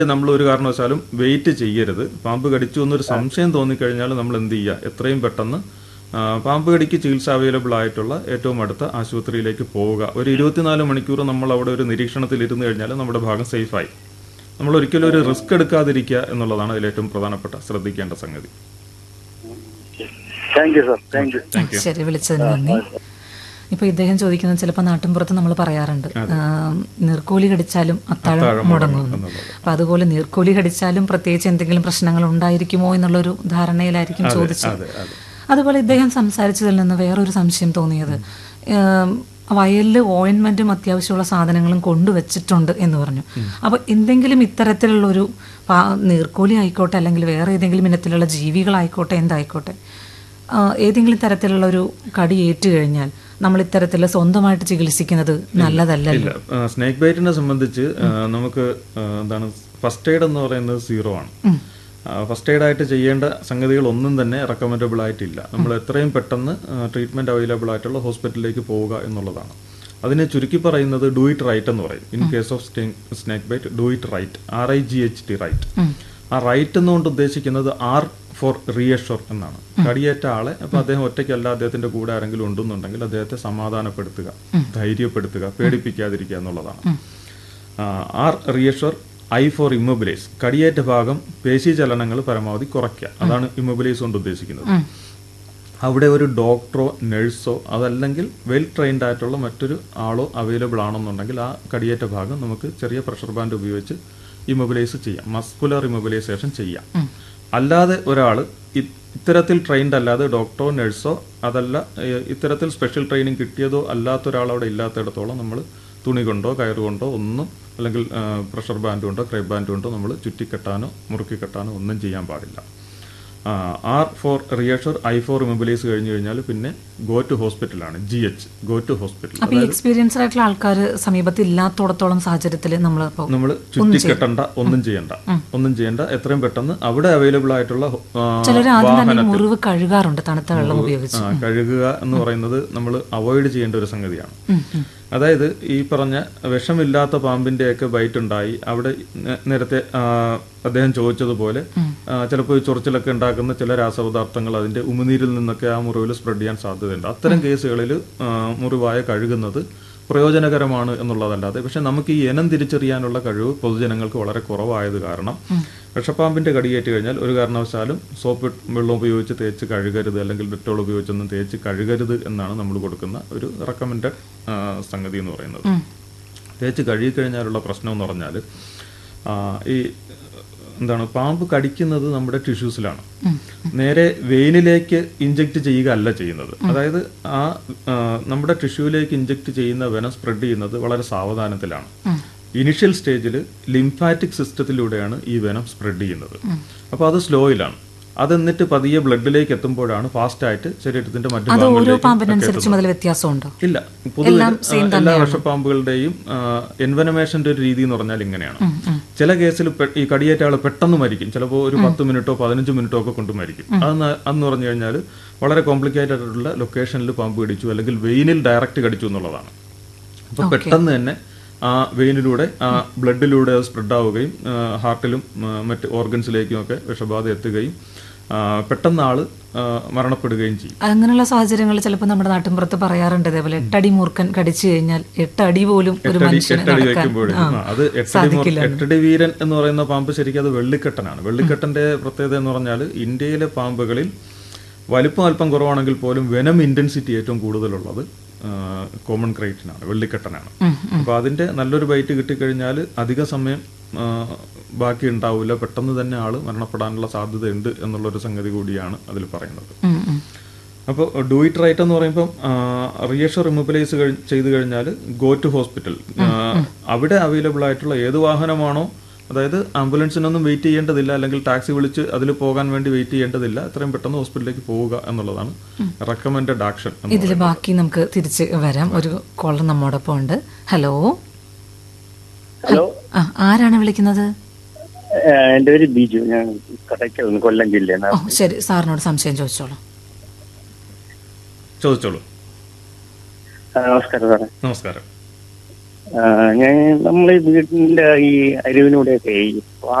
നമ്മൾ ഒരു കാരണവശാലും വെയിറ്റ് ചെയ്യരുത് പാമ്പ് കടിച്ചു എന്നൊരു സംശയം തോന്നിക്കഴിഞ്ഞാൽ നമ്മൾ എന്ത് ചെയ്യുക എത്രയും പെട്ടെന്ന് ആ, പാമ്പ് കടിക്ക് ചികിത്സ അവൈലബിൾ ആയിട്ടുള്ള ഏറ്റവും അടുത്ത ആശുപത്രിയിലേക്ക് പോവുക ഒരു ഇരുപത്തിനാല് മണിക്കൂർ നമ്മൾ അവിടെ ഒരു നിരീക്ഷണത്തിൽ ഇരുന്ന് കഴിഞ്ഞാൽ നമ്മുടെ ഭാഗം സേഫായി നമ്മൾ ഒരിക്കലും ഒരു റിസ്ക് എടുക്കാതിരിക്കുക എന്നുള്ളതാണ് അതിൽ ഏറ്റവും പ്രധാനപ്പെട്ട ശ്രദ്ധിക്കേണ്ട സംഗതി thank you sir thank you ശരി വിളിച്ചതിന് നന്ദി ഇപ്പൊ ഇദ്ദേഹം ചോദിക്കുന്നത് ചിലപ്പോൾ നാട്ടിൻപുറത്ത് നമ്മൾ പറയാറുണ്ട് ആം, നീർക്കോലി കടിച്ചാലും അത്താഴം മുടങ്ങുന്നു അപ്പൊ അതുപോലെ നീർക്കോലി കടിച്ചാലും പ്രത്യേകിച്ച് എന്തെങ്കിലും പ്രശ്നങ്ങൾ ഉണ്ടായിരിക്കുമോ എന്നുള്ളൊരു ധാരണയിലായിരിക്കും ചോദിച്ചത് അതുപോലെ ഇദ്ദേഹം സംസാരിച്ചതിൽ നിന്ന് വേറൊരു സംശയം തോന്നിയത് ആം, വയലിൽ ഓയിൻമെന്റും അത്യാവശ്യമുള്ള സാധനങ്ങളും കൊണ്ടുവച്ചിട്ടുണ്ട് എന്ന് പറഞ്ഞു അപ്പൊ എന്തെങ്കിലും ഇത്തരത്തിലുള്ള ഒരു പാ- നീർക്കോലി ആയിക്കോട്ടെ അല്ലെങ്കിൽ വേറെ ഏതെങ്കിലും ഇനത്തിലുള്ള ജീവികളായിക്കോട്ടെ എന്തായിക്കോട്ടെ ആ, ഏതെങ്കിലും തരത്തിലുള്ള ഒരു കടി ഏറ്റു കഴിഞ്ഞാൽ നമ്മൾ ഇത്തരത്തിൽ സ്വന്തമായിട്ട് ചികിത്സിക്കുന്നത് നല്ലതല്ലല്ലോ ഇല്ല സ്നേക്ക് ബൈറ്റിനെ സംബന്ധിച്ച് ആ, നമുക്ക് ആ, എന്താണ് ഫസ്റ്റ് എയ്ഡ് എന്ന് പറയുന്നത് സീറോ ആണ് ഫസ്റ്റ് എയ്ഡ് ആയിട്ട് ചെയ്യേണ്ട സംഗതികൾ ഒന്നും തന്നെ റെക്കമെൻഡബിൾ ആയിട്ടില്ല നമ്മൾ എത്രയും പെട്ടെന്ന് ട്രീറ്റ്മെന്റ് അവൈലബിൾ ആയിട്ടുള്ള ഹോസ്പിറ്റലിലേക്ക് പോവുക എന്നുള്ളതാണ് അതിനെ ചുരുക്കി പറയുന്നത് ഡു ഇറ്റ് റൈറ്റ് എന്ന് പറയും in case of snake bite do it right R I G H T right ആ റൈറ്റ് എന്നുകൊണ്ട് ഉദ്ദേശിക്കുന്നത് ആർ ഫോർ റിയഷോർ എന്നാണ് കടിയേറ്റ ആളെ അപ്പൊ അദ്ദേഹം ഒറ്റയ്ക്കല്ല അദ്ദേഹത്തിന്റെ കൂടെ ആരെങ്കിലും ഉണ്ടെന്നുണ്ടെങ്കിൽ അദ്ദേഹത്തെ സമാധാനപ്പെടുത്തുക ധൈര്യപ്പെടുത്തുക പേടിപ്പിക്കാതിരിക്കുക എന്നുള്ളതാണ് R reassure I for immobilize കടിയേറ്റ ഭാഗം പേശി ചലനങ്ങൾ പരമാവധി കുറയ്ക്കുക അതാണ് ഇമ്മൊബിലൈസ് കൊണ്ട് ഉദ്ദേശിക്കുന്നത് അവിടെ ഒരു ഡോക്ടറോ നഴ്സോ അതല്ലെങ്കിൽ വെൽ ട്രെയിൻഡ് ആയിട്ടുള്ള മറ്റൊരു ആളോ അവൈലബിൾ ആണെന്നുണ്ടെങ്കിൽ ആ കടിയേറ്റ ഭാഗം നമുക്ക് ചെറിയ പ്രഷർ ബാൻഡ് ഉപയോഗിച്ച് ഇമ്മൊബിലൈസ് ചെയ്യാം മസ്കുലർ ഇമ്മൊബിലൈസേഷൻ ചെയ്യാം അല്ലാതെ ഒരാൾ ഇത്തരത്തിൽ ട്രെയിൻഡ് അല്ലാതെ ഡോക്ടറോ നഴ്സോ അതല്ല ഏഹ്, ഇത്തരത്തിൽ സ്പെഷ്യൽ ട്രെയിനിങ് കിട്ടിയതോ അല്ലാത്ത ഒരാൾ അവിടെ ഇല്ലാത്തിടത്തോളം നമ്മൾ തുണി കൊണ്ടോ കയറ് കൊണ്ടോ ഒന്നും അല്ലെങ്കിൽ പ്രഷർ ബാൻഡ് കൊണ്ടോ ക്രൈബ് ബാൻഡ് കൊണ്ടോ നമ്മൾ ചുറ്റിക്കെട്ടാനോ മുറുക്കിക്കെട്ടാനോ ഒന്നും ചെയ്യാൻ പാടില്ല R for reassure I for immobilize കഴിഞ്ഞു കഴിഞ്ഞാൽ പിന്നെ ഗോ ടു ഹോസ്പിറ്റലാണ് G H go to hospital അപ്പൊ ഈ എക്സ്പീരിയൻസ്ഡ് ആയിട്ടുള്ള ആൾക്കാർ സമീപത്ത് ഇല്ലാത്തോടത്തോളം സാഹചര്യത്തിൽ നമ്മൾ ഇപ്പോൾ നമ്മൾ ചുറ്റിക്കെട്ടണ്ട ഒന്നും ചെയ്യണ്ട ഒന്നും ചെയ്യണ്ട എത്രയും പെട്ടെന്ന് അവിടെ അവൈലബിൾ ആയിട്ടുള്ള ആ, ചിലർ ആദ്യം തന്നെ ഈ മുറിവ് കഴുകാറുണ്ട് തണുത്ത വെള്ളം ഉപയോഗിച്ച് ആ, കഴുകുക എന്ന് പറയുന്നത് നമ്മൾ അവോയ്ഡ് ചെയ്യേണ്ട ഒരു സംഗതിയാണ് അതായത് ഈ പറഞ്ഞ വിഷമില്ലാത്ത പാമ്പിന്റെയൊക്കെ ബൈറ്റ് ഉണ്ടായി അവിടെ നേ- നേരത്തെ ആ, അദ്ദേഹം ചോദിച്ചതുപോലെ ചിലപ്പോൾ ഈ ചൊറിച്ചിലൊക്കെ ഉണ്ടാക്കുന്ന ചില രാസപദാർത്ഥങ്ങൾ അതിന്റെ ഉമിനീരിൽ നിന്നൊക്കെ ആ മുറിവിൽ സ്പ്രെഡ് ചെയ്യാൻ സാധ്യതയുണ്ട് അത്തരം കേസുകളിൽ ആ, മുറിവായ കഴുകുന്നത് പ്രയോജനകരമാണ് എന്നുള്ളതല്ലാതെ പക്ഷെ നമുക്ക് ഈ ഇനം തിരിച്ചറിയാനുള്ള കഴിവ് പൊതുജനങ്ങൾക്ക് വളരെ കുറവായത് കാരണം വിഷപ്പാമ്പിന്റെ കടിയേറ്റ് കഴിഞ്ഞാൽ ഒരു കാരണവശാലും സോപ്പ് വെള്ളം ഉപയോഗിച്ച് തേച്ച് കഴുകരുത് അല്ലെങ്കിൽ ഡെറ്റോൾ ഉപയോഗിച്ചൊന്നും തേച്ച് കഴുകരുത് എന്നാണ് നമ്മൾ കൊടുക്കുന്ന ഒരു റെക്കമെൻഡഡ് സംഗതി എന്ന് പറയുന്നത് തേച്ച് കഴുകിക്കഴിഞ്ഞാലുള്ള പ്രശ്നം എന്ന് പറഞ്ഞാൽ ഈ എന്താണ് പാമ്പ് കടിക്കുന്നത് നമ്മുടെ ടിഷ്യൂസിലാണ് നേരെ വെയിനിലേക്ക് ഇഞ്ചെക്ട് ചെയ്യുക അല്ല ചെയ്യുന്നത് അതായത് ആ ആ, നമ്മുടെ ടിഷ്യൂവിലേക്ക് ഇഞ്ചെക്ട് ചെയ്യുന്ന വെനം സ്പ്രെഡ് ചെയ്യുന്നത് വളരെ സാവധാനത്തിലാണ് ഇനിഷ്യൽ സ്റ്റേജിൽ ലിംഫാറ്റിക് സിസ്റ്റത്തിലൂടെയാണ് ഈ വെനം സ്പ്രെഡ് ചെയ്യുന്നത് അപ്പോൾ അത് സ്ലോയിലാണ് അത് എന്നിട്ട് പതിയെ ബ്ലഡിലേക്ക് എത്തുമ്പോഴാണ് ഫാസ്റ്റ് ആയിട്ട് ശരീരത്തിന്റെ മറ്റു അത് ഓരോ ഭാഗങ്ങളിലേക്ക് പാമ്പിനനുസരിച്ചും അതിൽ വ്യത്യാസമുണ്ടോ ഇല്ല പൊതുവെ ആ, എല്ലാ വിഷപ്പാമ്പുകളുടെയും എൻവനമേഷന്റെ ഒരു രീതി എന്ന് പറഞ്ഞാൽ ഇങ്ങനെയാണ് ചില കേസിൽ പെ- ഈ കടിയേറ്റ ആൾ പെട്ടെന്ന് മരിക്കും ചിലപ്പോൾ ഒരു പത്ത് മിനിറ്റോ പതിനഞ്ച് മിനിറ്റോ ഒക്കെ കൊണ്ട് മരിക്കും അതെന്ന് അതെന്ന് പറഞ്ഞു കഴിഞ്ഞാൽ വളരെ കോംപ്ലിക്കേറ്റഡ് ആയിട്ടുള്ള ലൊക്കേഷനിൽ പാമ്പ് കടിച്ചു അല്ലെങ്കിൽ വെയിനിൽ ഡയറക്റ്റ് കടിച്ചു എന്നുള്ളതാണ് അപ്പൊ പെട്ടെന്ന് തന്നെ ആ വെയിനിലൂടെ ആ ബ്ലഡിലൂടെ അത് സ്പ്രെഡ് ആവുകയും ആ, ഹാർട്ടിലും ആ, മറ്റ് ഓർഗൻസിലേക്കും ഒക്കെ വിഷബാധ എത്തുകയും ആ, പെട്ടെന്ന് ആള് ആ, മരണപ്പെടുകയും ചെയ്യും അങ്ങനെയുള്ള സാഹചര്യങ്ങളിൽ ചിലപ്പോൾ നമ്മുടെ നാട്ടിൻപുറത്ത് പറയാറുണ്ട് ഇതേപോലെ എട്ടടി മൂർഖൻ കടിച്ചു കഴിഞ്ഞാൽ എട്ട് അടി പോലും ഒരു എട്ടടി മനുഷ്യന് എട്ടടി നടക്കാൻ വെക്കുമ്പോഴും ആ, ആ, അത് എട്ടടി മുറ- സാധിക്കില്ല എട്ടടി വീരൻ എന്ന് പറയുന്ന പാമ്പ് ശരിക്കും അത് വെള്ളിക്കെട്ടനാണ് വെള്ളിക്കെട്ടന്റെ പ്രത്യേകത എന്ന് പറഞ്ഞാൽ ഇന്ത്യയിലെ പാമ്പുകളിൽ വലിപ്പം അല്പം കുറവാണെങ്കിൽ പോലും വെനം ഇന്റൻസിറ്റി ഏറ്റവും കൂടുതലുള്ളത് കോമൺ ക്രൈറ്റിനാണ് വെള്ളിക്കെട്ടനാണ് അപ്പൊ അതിന്റെ നല്ലൊരു ബൈറ്റ് കിട്ടിക്കഴിഞ്ഞാൽ അധിക സമയം ആ, ബാക്കി ഉണ്ടാവില്ല പെട്ടെന്ന് തന്നെ ആള് മരണപ്പെടാനുള്ള സാധ്യതയുണ്ട് എന്നുള്ളൊരു സംഗതി കൂടിയാണ് അതിൽ പറയുന്നത് ഉം, ഉം. അപ്പോൾ ഡു ഇറ്റ് റൈറ്റ് എന്ന് പറയുമ്പോൾ റിയഷർ ഇമ്മൊബിലൈസ് ചെയ്ത് കഴിഞ്ഞാൽ ഗോ ടു ഹോസ്പിറ്റൽ അവിടെ അവൈലബിൾ ആയിട്ടുള്ള ഏത് വാഹനമാണോ അതായത് ആംബുലൻസിനൊന്നും വെയിറ്റ് ചെയ്യേണ്ടതില്ല അല്ലെങ്കിൽ ടാക്സി വിളിച്ച് അതിൽ പോകാൻ വേണ്ടി വെയിറ്റ് ചെയ്യേണ്ടതില്ല എത്രയും പെട്ടെന്ന് ഹോസ്പിറ്റലിലേക്ക് പോവുക എന്നുള്ളതാണ് റെക്കമെൻഡഡ് ആക്ഷൻ എന്ന് ഇതിൽ ബാക്കി നമുക്ക് തിരിച്ച് വരാം ഒരു കോളർ നമ്മോടൊപ്പം ഉണ്ട് ഹലോ ഹലോ ആ ആരാണ് വിളിക്കുന്നത് എന്റെ പേര് ബിജു ഞാൻ കടയ്ക്കൽ കൊല്ലം ജില്ലയാണ് ഓ ശരി സാറിനോട് സംശയം ചോദിച്ചോളൂ ചോദിച്ചോളൂ ആ, നമസ്കാരം സാറേ നമസ്കാരം ഞാൻ നമ്മളെ വീടിന്റെ ഈ അരുവിനൂടെയൊക്കെ ഈ